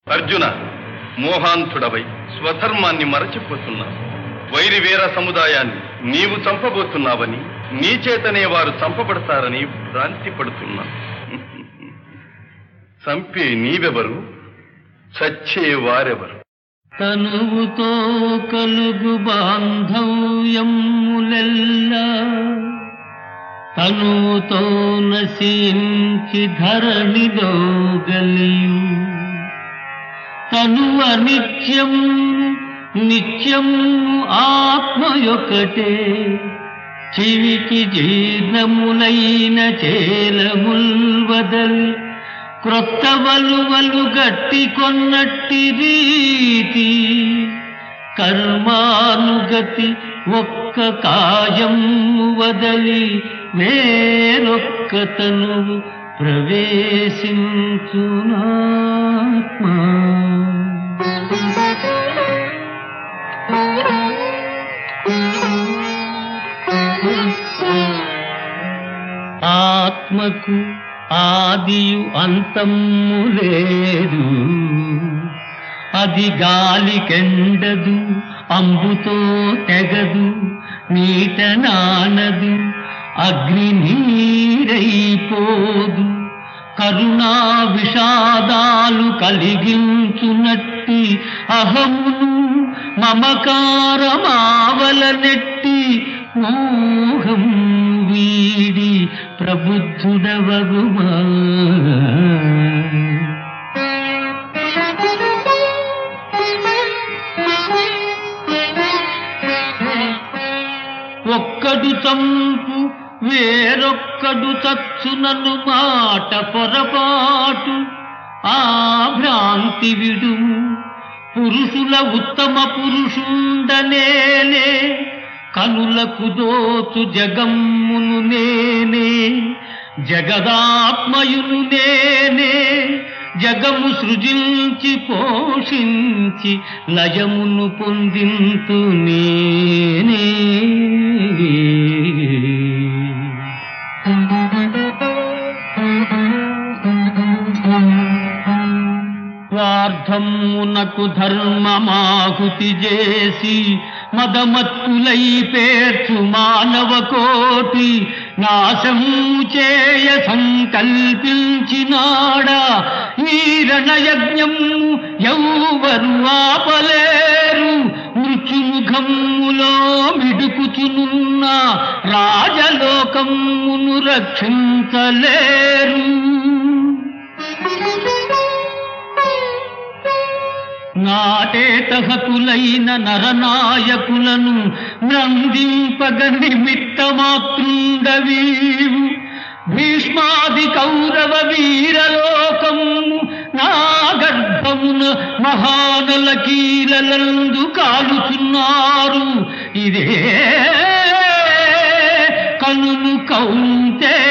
అర్జున మోహాంతుడవై స్వధర్మాన్ని మరచిపోతున్నావు వైరి వీర సముదాయాన్ని నీవు చంపబోతున్నావని నీ చేతనే వారు చంపబడతారని భ్రాంతి పడుతున్నా చంపే నీవెవరు చచ్చే వారెవరు తనువుతో కలుగు బాంధవ్యములెల్లా తనువుతో నశించి ధరణిలో గలియు తనువ నిత్యం నిత్యం ఆత్మయొకటే చెవికి జీర్ణములైన చేలముల్వదలి క్రొత్త వలువలు గట్టి కొన్నట్టి రీతి కర్మానుగతి ఒక్క కాయం వదలి వేరొక్క తనువు ఆత్మకు ఆదియు అంతము లేదు అది గాలికెండదు అంబుతో తెగదు నీట నానదు అగ్ని నీరైపోదు కరుణా విషాదాలు కలిగించునట్టి అహమును మమకారమావల నెట్టి మోహం వీడి ప్రబుద్ధుడవగుమా ఒక్కడు చంపు వేరొక్కడు చచ్చునను మాట పొరపాటు ఆ భ్రాంతి విడుము పురుషుల ఉత్తమ పురుషుండనేలే కనులకు దోచు జగమ్మును నేనే జగదాత్మయును నేనే జగము సృజించి పోషించి లయమును పొందింతు నేనే స్వార్థమునకు ధర్మమాహుతి చేసి మదమత్తులై పేర్చు మానవ కోటి నాశము చేయ సంకల్పించినాడా ఈ రణయజ్ఞము ఎవ్వరు ఆపలేరు మృత్యుముఖములో మిడుకుచునున్న రాజలోకమును రక్షించలేరు నాటేతహతులైన నరనాయకులను నందింపగ నిమిత్తమాతృండవీవు భీష్మాది కౌరవ వీరలోకము నా గర్భమున మహానల కీలలందు కాలుచున్నారు ఇదే కనుము కౌంతే